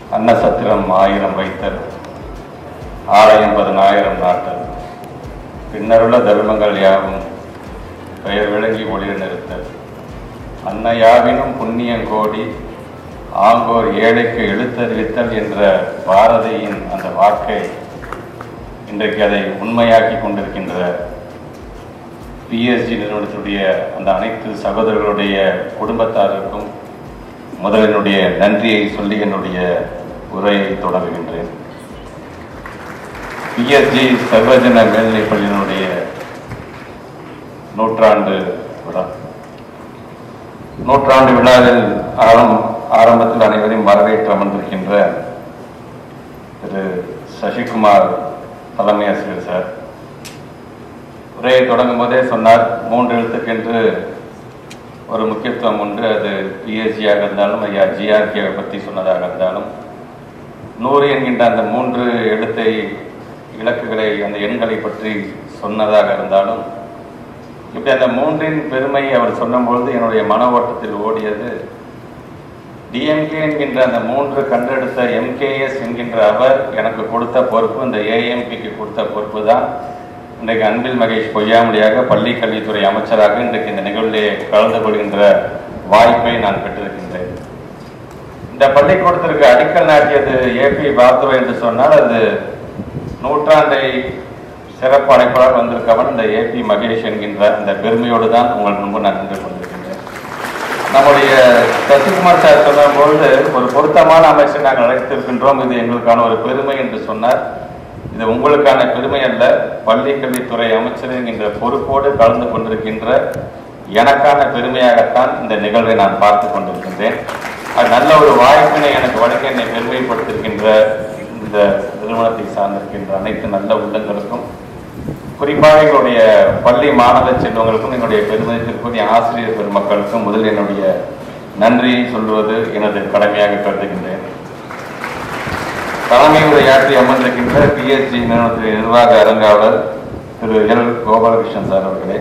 அன்னசத்திரம் ஆயிரம் வைத்தல் ஆலயம் பதினாயிரம் நாட்டல் பின்னருள்ள தர்மங்கள் யாவும் பெயர் விளங்கி ஒளிர நிறுத்தல் அன்னையாவினும் புண்ணியங்கோடி ஆங்கோர் ஏழைக்கு எழுத்தறிவித்தல் என்ற பாரதியின் அந்த வாக்கை இன்றைக்கு அதை உண்மையாக்கி கொண்டிருக்கின்ற பிஎஸ்ஜி நிறுவனத்துடைய அந்த அனைத்து சகோதரர்களுடைய குடும்பத்தாருக்கும் முதலினுடைய நன்றியை சொல்லி என்னுடைய உரையை தொடங்குகின்றேன் பிஎஸ்ஜி சர்வஜன மேல்நிலைப் பள்ளியினுடைய நூற்றாண்டு விழா நூற்றாண்டு விழாவில் ஆரம் ஆரம்பத்தில் அனைவரையும் வரவேற்று அமர்ந்திருக்கின்ற திரு சசிகுமார் தலைமை ஆசிரியர் சார் உரையை தொடங்கும் போதே சொன்னார் மூன்று எழுத்துக்கென்று ஒரு முக்கியத்துவம் உண்டு அது பிஎஸ்ஜியாக இருந்தாலும் ஐயா ஜிஆர்கேவை பற்றி சொன்னதாக இருந்தாலும் நூறு என்கின்ற அந்த மூன்று எழுத்தை இலக்குகளை அந்த எண்களை பற்றி சொன்னதாக இருந்தாலும் இப்படி அந்த மூன்றின் பெருமை அவர் சொன்னபொழுது என்னுடைய மன ஓட்டத்தில் ஓடியது டிஎம்கே என்கின்ற அந்த மூன்று கண்டெடுத்த எம்கேஎஸ் என்கின்ற அவர் எனக்கு கொடுத்த பொறுப்பு இந்த ஏஎம்பிக்கு கொடுத்த பொறுப்பு தான் இன்றைக்கு அன்பில் மகேஷ் பொய்யாமொழியாக பள்ளி கல்வித்துறை அமைச்சராக இன்றைக்கு இந்த நிகழ்விலே கலந்து கொள்கின்ற வாய்ப்பை நான் பெற்றிருக்கின்றேன் இந்த பள்ளிக்கூடத்திற்கு அடிக்கல் நாட்டியது ஏபி பாத்ரோ என்று சொன்னால் அது நூற்றாண்டை சிறப்பு அழைப்பாளர் வந்திருக்கவன் இந்த ஏபி மகேஷ் என்கின்ற அந்த பெருமையோடு தான் உங்கள் முன்பு நான் நின்று கொண்டிருக்கின்றேன் நம்முடைய சசிகுமார் சார் சொன்னபொழுது ஒரு பொருத்தமான அமைச்சர் நாங்கள் அழைத்திருக்கின்றோம் இது எங்களுக்கான ஒரு பெருமை என்று சொன்னார் இது உங்களுக்கான பெருமை அல்ல பள்ளி கல்வித்துறை அமைச்சர் என்கின்ற பொறுப்போடு கலந்து கொண்டிருக்கின்ற எனக்கான பெருமையாகத்தான் இந்த நிகழ்வை நான் பார்த்து கொண்டிருக்கின்றேன் அது நல்ல ஒரு வாய்ப்பினை எனக்கு வழங்க என்னை பெருமைப்படுத்திருக்கின்ற இந்த நிறுவனத்தை சார்ந்திருக்கின்ற அனைத்து நல்ல உள்ளங்களுக்கும் குறிப்பாக எங்களுடைய பள்ளி மாணவ செல்வங்களுக்கும் என்னுடைய பெருமதிப்பிற்குரிய ஆசிரியர் பெருமக்களுக்கும் முதலில் என்னுடைய நன்றியை சொல்வது எனது கடமையாக கருதுகின்றேன் தலைமை உரையாற்றி அமர்ந்திருக்கின்ற பிஎஸ்சி நிறுவனத்தின் நிர்வாக அரங்காவலர் திரு எல் கோபாலகிருஷ்ணன் சார் அவர்களே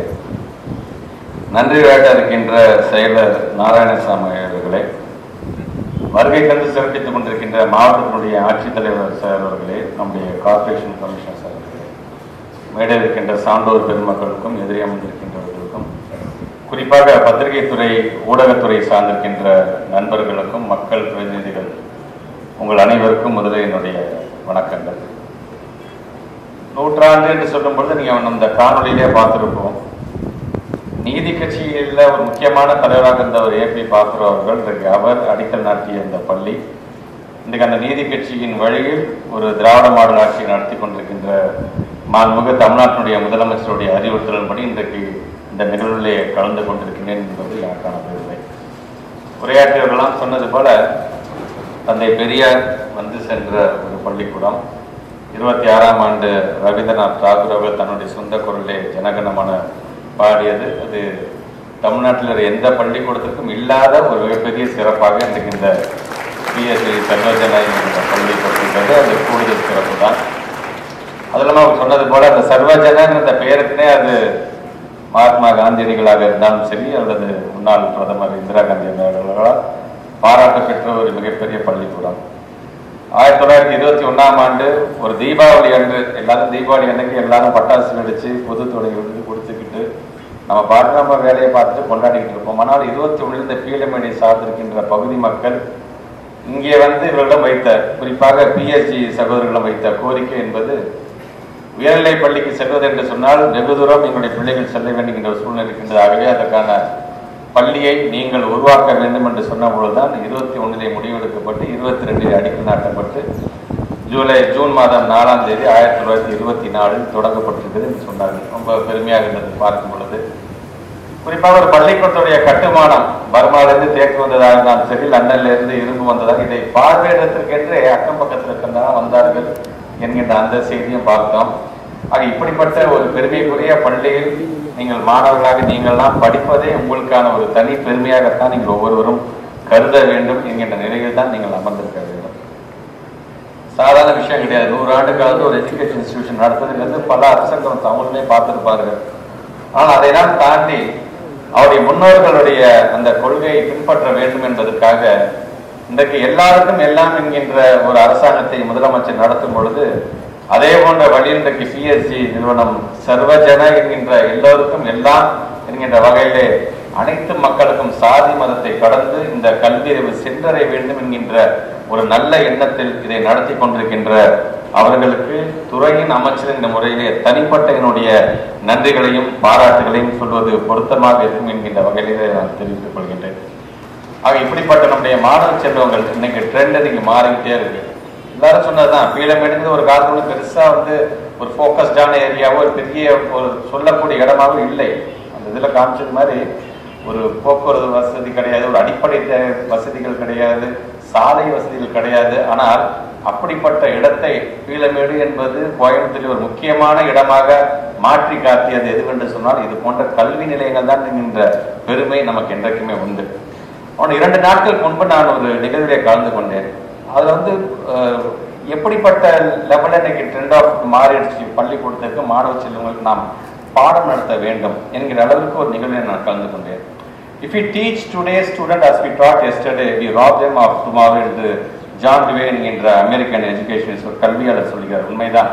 நன்றி வேட்ட இருக்கின்ற செயலர் நாராயணசாமி அவர்களே வருகை தந்து சிறப்பித்துக் கொண்டிருக்கின்ற மாவட்டத்தினுடைய ஆட்சித்தலைவர் சார் அவர்களே நம்முடைய கார்ப்பரேஷன் கமிஷனர் சார் அவர்களே மேடையில் இருக்கின்ற சான்றோர் பெருமக்களுக்கும் எதிரே அமர்ந்திருக்கின்றவர்களுக்கும் குறிப்பாக பத்திரிகை துறை ஊடகத்துறை சார்ந்திருக்கின்ற நண்பர்களுக்கும் மக்கள் பிரதிநிதிகள் உங்கள் அனைவருக்கும் முதலில் என்னுடைய வணக்கங்கள் நூற்றாண்டு என்று சொல்லும்பொழுது நீங்க அந்த காணொலியிலே பார்த்திருப்போம் நீதி கட்சியில் ஒரு முக்கியமான தலைவராக இருந்தவர் ஏபி பாத்ரோ அவர்கள் இன்றைக்கு அவர் அடிக்கல் நாட்டிய இந்த பள்ளி இன்றைக்கு அந்த நீதி கட்சியின் வழியில் ஒரு திராவிட மாடல் ஆட்சியை நடத்தி கொண்டிருக்கின்ற மாண்புமிகு தமிழ்நாட்டினுடைய முதலமைச்சருடைய அறிவுறுத்தலின்படி இன்றைக்கு இந்த நிகழ்விலே கலந்து கொண்டிருக்கிறேன் என்பது எனக்கான பெருமை உரையாற்றியவர்களாம் சொன்னது போல தந்தை பெரியார் வந்து சென்ற ஒரு பள்ளிக்கூடம் இருபத்தி ஆறாம் ஆண்டு ரவீந்திரநாத் தாகூர் அவர்கள் தன்னுடைய சொந்த குரலே ஜனகணமன பாடியது அது தமிழ்நாட்டில் இருக்கிற எந்த பள்ளிக்கூடத்திற்கும் இல்லாத ஒரு மிகப்பெரிய சிறப்பாக இன்றைக்கு இந்த பிஎஸ்சி சர்வஜன என்கிற பள்ளி பட்டிருக்கிறது அது கூடுதல் சிறப்பு தான் அது இல்லாமல் அவர் சொன்னது போல அந்த சர்வஜனன் அந்த பெயருக்குனே அது மகாத்மா காந்தியடிகளாக இருந்தாலும் சரி அல்லது முன்னாள் பிரதமர் இந்திரா காந்தி அவர்களால் பாராட்ட பெற்ற ஒரு மிகப்பெரிய பள்ளிக்கூடம் ஆயிரத்தி தொள்ளாயிரத்தி இருபத்தி ஒன்னாம் ஆண்டு ஒரு தீபாவளி அன்று எல்லாரும் தீபாவளி அன்னைக்கு எல்லாரும் பட்டாசு வெடிச்சு பொது தொடங்கி விட்டு கொடுத்துக்கிட்டு நம்ம பாட்டு நம்ம வேலையை பார்த்துட்டு கொண்டாடிக்கிட்டு இருப்போம் ஆனால் இருபத்தி ஒன்றில் இந்த பீலமேடை சார்ந்திருக்கின்ற பகுதி மக்கள் இங்கே வந்து இவர்களிடம் வைத்த குறிப்பாக பிஎஸ்சி சகோதரர்களிடம் வைத்த கோரிக்கை என்பது உயர்நிலை பள்ளிக்கு செல்வது என்று சொன்னால் வெகு தூரம் எங்களுடைய பிள்ளைகள் செல்ல வேண்டும் என்ற சூழ்நிலை இருக்கின்றது ஆகவே அதற்கான பள்ளியை நீங்கள் உருவாக்க வேண்டும் என்று சொன்ன பொழுதுதான் இருபத்தி ஒன்றிலே முடிவெடுக்கப்பட்டு இருபத்தி ரெண்டிலே அடிக்கல் நாட்டப்பட்டு ஜூலை ஜூன் மாதம் நாலாம் தேதி ஆயிரத்தி தொள்ளாயிரத்தி இருபத்தி நாலில் தொடங்கப்பட்டிருக்கிறது என்று சொன்னார்கள் ரொம்ப பெருமையாக இருந்தது பார்க்கும் பொழுது குறிப்பாக ஒரு பள்ளிக்கூடத்துடைய கட்டுமானம் பர்மாவிலிருந்து தேக்கு வந்ததாக இருந்தாலும் சரி லண்டன்ல இருந்து இரும்பு வந்ததாக இதை பார்வையிடத்திற்கென்று அக்கம் பக்கத்தில் இருக்கின்றன வந்தார்கள் என்கின்ற அந்த செய்தியும் பார்த்தோம் ஆக இப்படிப்பட்ட ஒரு பெருமைக்குரிய பள்ளியில் நீங்கள் மாணவர்களாக நீங்கள்லாம் படிப்பதே உங்களுக்கான ஒரு தனி பெருமையாகத்தான் நீங்கள் ஒவ்வொருவரும் கருத வேண்டும் என்கின்ற நிலையில் தான் நீங்கள் அமர்ந்திருக்க வேண்டும் சாதாரண விஷயம் கிடையாது நூறு ஆண்டு காலத்து ஒரு எஜுகேஷன் இன்ஸ்டிடியூஷன் நடத்துறதுலேருந்து பல அரசாங்கம் தமிழ்லே பார்த்துருப்பார்கள் ஆனால் அதையெல்லாம் தாண்டி அவருடைய முன்னோர்களுடைய அந்த கொள்கையை பின்பற்ற வேண்டும் என்பதற்காக இன்றைக்கு எல்லாருக்கும் எல்லாம் என்கின்ற ஒரு அரசாங்கத்தை முதலமைச்சர் நடத்தும் பொழுது அதே போன்ற வழியில் இன்றைக்கு பிஎஸ்சி நிறுவனம் சர்வஜன என்கின்ற எல்லோருக்கும் எல்லாம் என்கின்ற வகையிலே அனைத்து மக்களுக்கும் சாதி மதத்தை கடந்து இந்த கல்வியறிவு சென்றடைய வேண்டும் என்கின்ற ஒரு நல்ல எண்ணத்தில் இதை நடத்தி கொண்டிருக்கின்ற அவர்களுக்கு துறையின் அமைச்சர் என்ற முறையிலே தனிப்பட்ட என்னுடைய நன்றிகளையும் பாராட்டுகளையும் சொல்வது பொருத்தமாக இருக்கும் என்கின்ற வகையிலே நான் தெரிவித்துக் கொள்கின்றேன் ஆக இப்படிப்பட்ட நம்முடைய மாணவ செல்வங்கள் இன்னைக்கு ட்ரெண்ட் இன்னைக்கு மாறிக்கிட்டே இருக்கு எல்லாரும் சொன்னதுதான் பீளமேடுங்கிறது ஒரு காலத்துல பெருசா வந்து ஒரு ஃபோக்கஸ்டான ஏரியாவோ ஒரு பெரிய ஒரு சொல்லக்கூடிய இடமாவோ இல்லை அந்த இதுல காமிச்சது மாதிரி ஒரு போக்குவரத்து வசதி கிடையாது ஒரு அடிப்படை தே- வசதிகள் கிடையாது சாலை வசதிகள் கிடையாது ஆனால் அப்படிப்பட்ட இடத்தை பீளமேடு என்பது கோயம்புத்தூரில் ஒரு முக்கியமான இடமாக மாற்றி காட்டியது எதுவென்று சொன்னால் இது போன்ற கல்வி நிலையங்கள் தான் என்கின்ற பெருமை நமக்கு என்றைக்குமே உண்டு அவன் இரண்டு நாட்கள் முன்பு நான் ஒரு நிகழ்விலே கலந்து கொண்டேன் அதுல வந்து அஹ், எப்படிப்பட்ட லெவலில் இன்னைக்கு ட்ரெண்ட் ஆஃப் மாறிடுச்சு பள்ளிக்கூடத்திற்கு மாணவ செல்வங்களுக்கு நாம் பாடம் நடத்த வேண்டும் என்கிற அளவுக்கு ஒரு நிகழ்வில் நான் கலந்து கொண்டேன் if you teach today student as we taught yesterday we rob them of tomorrow என்று ஜான் டிவே என்கின்ற அமெரிக்கன் எஜுகேஷன் ஒரு கல்வியாளர் சொல்கிறார் உண்மைதான்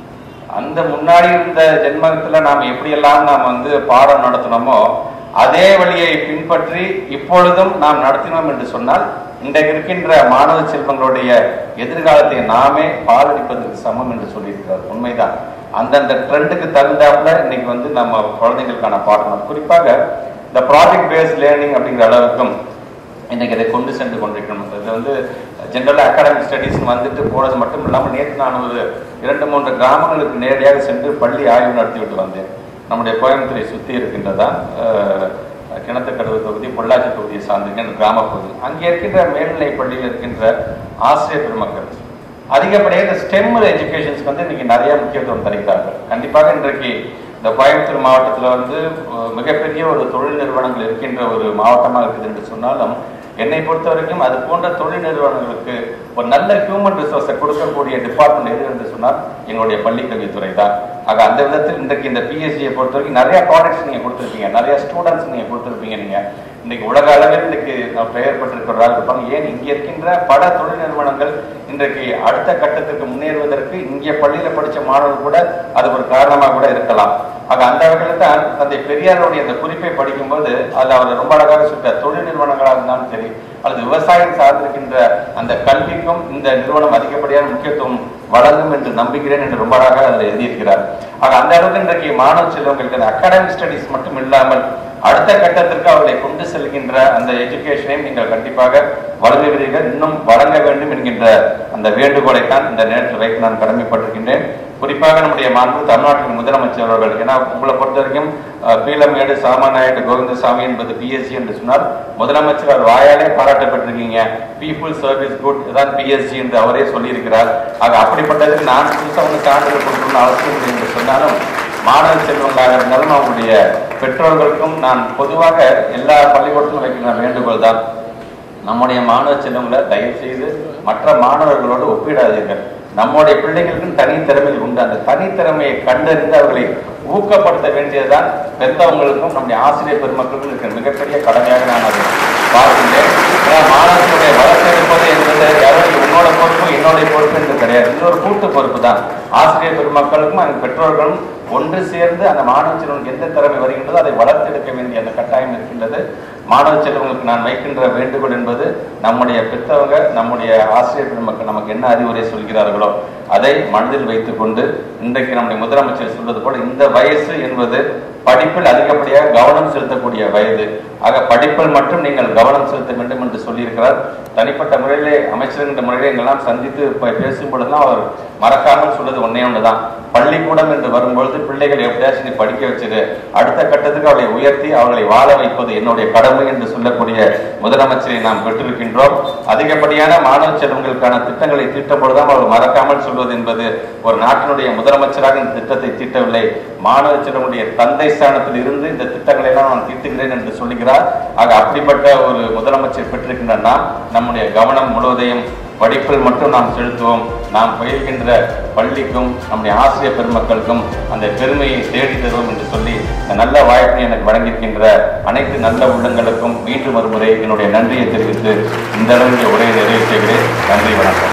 அந்த முன்னாடி இருந்த ஜென்மத்துல நாம் எப்படியெல்லாம் நாம் வந்து பாடம் நடத்தினோமோ அதே வழியை பின்பற்றி இப்பொழுதும் நாம் நடத்தினோம் என்று சொன்னால் இன்றைக்கு இருக்கின்ற மாணவ செல்வங்களுடைய எதிர்காலத்தை நாமே பாலடிப்பதற்கு சமம் என்று சொல்லியிருக்கிறார் உண்மைதான் அந்தந்த ட்ரெண்டுக்கு தகுந்தாப்புல இன்னைக்கு வந்து நம்ம குழந்தைகளுக்கான பாடம் குறிப்பாக இந்த ப்ராஜெக்ட் பேஸ்ட் லேர்னிங் அப்படிங்கிற அளவுக்கும் இன்னைக்கு அதை கொண்டு சென்று கொண்டிருக்கணும் இது வந்து ஜென்ரலாக அகாடமிக் ஸ்டடீஸ் வந்துட்டு போனது மட்டும் இல்லாமல் நேற்று நான் ஒரு இரண்டு மூன்று கிராமங்களுக்கு நேரடியாக சென்று பள்ளி ஆய்வு நடத்திவிட்டு வந்தேன் நம்முடைய கோயம்புத்தூரை சுற்றி இருக்கின்றதா அஹ், கிணத்துக்கடவு தொகுதி பொள்ளாச்சி தொகுதியை சார்ந்திருக்கின்ற கிராம பகுதி அங்கே இருக்கின்ற மேல்நிலை பள்ளியில் இருக்கின்ற ஆசிரியர் பெருமக்கள் அதிகப்படியாக இந்த ஸ்டெம் எஜுகேஷன்ஸ்க்கு வந்து இன்னைக்கு நிறைய முக்கியத்துவம் தருகிறார்கள் கண்டிப்பாக இன்றைக்கு இந்த கோயம்புத்தூர் மாவட்டத்தில் வந்து அஹ், மிகப்பெரிய ஒரு தொழில் நிறுவனங்கள் இருக்கின்ற ஒரு மாவட்டமாக இருக்குது என்று சொன்னாலும் என்னை பொறுத்த வரைக்கும் அது போன்ற தொழில் நிறுவனங்களுக்கு ஒரு நல்ல ஹியூமன் ரிசோர்ஸை கொடுக்கக்கூடிய டிபார்ட்மெண்ட் எது என்று சொன்னால் எங்களுடைய பள்ளிக்கல்வித்துறை தான் ஆக அந்த விதத்தில் இன்றைக்கு இந்த பிஎஸ்சியை பொறுத்த வரைக்கும் நிறைய ப்ராடக்ட்ஸ் நீங்க கொடுத்துருப்பீங்க நிறைய ஸ்டூடெண்ட்ஸ் நீங்க கொடுத்துருப்பீங்க நீங்க இன்னைக்கு உலக அளவில் இன்னைக்கு நான் பெயர் பெற்றிருக்கிறவர்கள் இருப்பாங்க ஏன் இங்க இருக்கின்ற பல தொழில் நிறுவனங்கள் இன்றைக்கு அடுத்த கட்டத்துக்கு முன்னேறுவதற்கு இங்கே பள்ளியில படிச்ச மாணவர்கள் கூட அது ஒரு காரணமாக கூட இருக்கலாம் ஆக அந்த வகையில் தான் தந்தை பெரியாருடைய அந்த குறிப்பை படிக்கும்போது அதுல அவர் ரொம்ப அழகாக சொல்றார் தொழில் நிறுவனங்களாக இருந்தாலும் சரி அல்லது விவசாயம் சார்ந்திருக்கின்ற அந்த கல்விக்கும் இந்த நிறுவனம் அதிகப்படியான முக்கியத்துவம் வழங்கும் என்று நம்புகிறேன் என்று ரொம்ப அழகாக அதில் எழுதியிருக்கிறார் ஆக அந்த அளவுக்கு இன்றைக்கு மாணவ செல்வங்களுக்கு அந்த அகாடமிக் ஸ்டடீஸ் மட்டும் இல்லாமல் அடுத்த கட்டத்திற்கு அவர்களை கொண்டு செல்கின்ற அந்த எஜுகேஷனையும் நீங்கள் கண்டிப்பாக வழங்குகிறீர்கள் இன்னும் வழங்க வேண்டும் என்கின்ற அந்த வேண்டுகோளை தான் இந்த நேரத்தில் வைத்து நான் கடமைப்பட்டிருக்கின்றேன் குறிப்பாக நம்முடைய மாண்பு தமிழ்நாட்டின் முதலமைச்சர் அவர்கள் ஏன்னா உங்களை பொறுத்த வரைக்கும் அஹ், பீளமேடு சாமாநாயுடு கோவிந்தசாமி என்பது பிஎஸ்சி என்று சொன்னால் முதலமைச்சர் அவர் வாயாலே பாராட்டப்பட்டிருக்கீங்க பீப்புள் சர்வீஸ் குட் இதான் பிஎஸ்சி என்று அவரே சொல்லியிருக்கிறார் ஆக அப்படிப்பட்டதுக்கு நான் புதுசாக ஒன்று சான்றிதழ் கொடுக்கணும்னு அவசியம் இல்லை என்று சொன்னாலும் மாணவ செல்வங்களாக இருந்தாலும் அவங்களுடைய பெற்றோர்களுக்கும் நான் பொதுவாக எல்லா பள்ளிக்கூடத்திலும் வைக்கிற வேண்டுகோள் தான் நம்முடைய மாணவ செல்வங்களை தயவு செய்து மற்ற மாணவர்களோடு ஒப்பிடாதீர்கள் நம்முடைய பிள்ளைகளுக்கும் தனி திறமைகள் உண்டு அந்த தனித்திறமையை கண்டறிந்து அவர்களை ஊக்கப்படுத்த வேண்டியதுதான் பெற்றவங்களுக்கும் நம்முடைய ஆசிரியர் பெருமக்களுக்கும் இருக்கிற மிகப்பெரிய கடமையாக நான் அதை பார்க்கின்றேன் ஏன்னா மாணவர்களுடைய வளர்ச்சி இருப்பது என்பது யாரும் உன்னோட பொறுப்பு என்னுடைய பொறுப்பு என்று கிடையாது இது ஒரு கூட்டு பொறுப்பு தான் ஆசிரியர் பெருமக்களுக்கும் அந்த பெற்றோர்களும் ஒன்று சேர்ந்து அந்த மாணவ செல்வனுக்கு எந்த திறமை வருகின்றதோ அதை வளர்த்தெடுக்க வேண்டிய அந்த கட்டாயம் இருக்கின்றது மாணவ செல்வங்களுக்கு நான் வைக்கின்ற வேண்டுகோள் என்பது நம்முடைய பெற்றவங்க நம்முடைய ஆசிரியர் பெருமக்கள் நமக்கு என்ன அறிவுரை சொல்கிறார்களோ அதை மனதில் வைத்துக் கொண்டு இன்றைக்கு நம்முடைய முதலமைச்சர் சொல்வது போல இந்த வயசு என்பது படிப்பில் அதிகப்படியாக கவனம் செலுத்தக்கூடிய வயது ஆக படிப்பில் மட்டும் நீங்கள் கவனம் செலுத்த வேண்டும் என்று சொல்லியிருக்கிறார் தனிப்பட்ட முறையிலே அமைச்சர் என்ற முறையிலே எங்கெல்லாம் சந்தித்து ப- பேசும் பொழுதுலாம் அவர் மறக்காமல் சொல்றது ஒன்னே ஒன்றுதான் பள்ளிக்கூடம் என்று வரும்பொழுது பிள்ளைகள் எப்படியாச்சும் நீ படிக்க வச்சிரு அடுத்த கட்டத்துக்கு அவளை உயர்த்தி அவர்களை வாழ வைப்பது என்னுடைய கடமை என்று சொல்லக்கூடிய முதலமைச்சரை நாம் பெற்றிருக்கின்றோம் அதிகப்படியான மாணவ செல்வங்களுக்கான திட்டங்களை தீட்டும் பொழுதுதான் அவர் மறக்காமல் சொல்வது என்பது ஒரு நாட்டினுடைய முதலமைச்சராக இந்த திட்டத்தை தீட்டவில்லை மாணவ செல்வங்களுடைய தந்தை ஸ்தானத்தில் இருந்து இந்த திட்டங்களை எல்லாம் நான் தீட்டுகிறேன் என்று சொல்லுகிறார் ஆக அப்படிப்பட்ட ஒரு முதலமைச்சர் பெற்றிருக்கின்ற நாம் நம்முடைய கவனம் முழுவதையும் படிப்பில் மட்டும் நாம் செலுத்துவோம் நாம் பயில்கின்ற பள்ளிக்கும் நம்முடைய ஆசிரியர் பெருமக்களுக்கும் அந்த பெருமையை தேடி தருவோம் என்று சொல்லி இந்த நல்ல வாய்ப்பை எனக்கு வழங்கியிருக்கின்ற அனைத்து நல்ல உள்ளங்களுக்கும் மீண்டும் ஒரு முறை என்னுடைய நன்றியை தெரிவித்து இந்த அளவுக்கு உரையை நிறைவு செய்கிறேன் நன்றி வணக்கம்